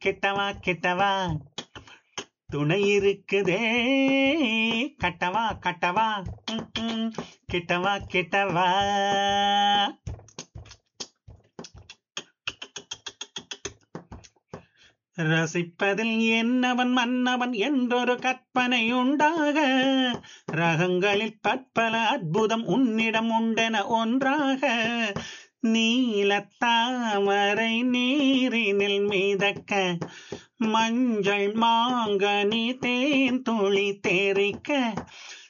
கெட்டவா கெட்டவா துணை இருக்குதே கட்டவா கட்டவா ம், ம். கெட்டவா கெட்டவா ரசிப்பதில் என்னவன் மன்னவன் என்றொரு கற்பனை உண்டாக ரகங்களில் பற்பல அற்புதம் உன்னிடம் உண்டென ஒன்றாக நீலத்தாமரை நீரினில் மிதக்க மஞ்சள் மாங்கனி தேன் துளி தேரிக்க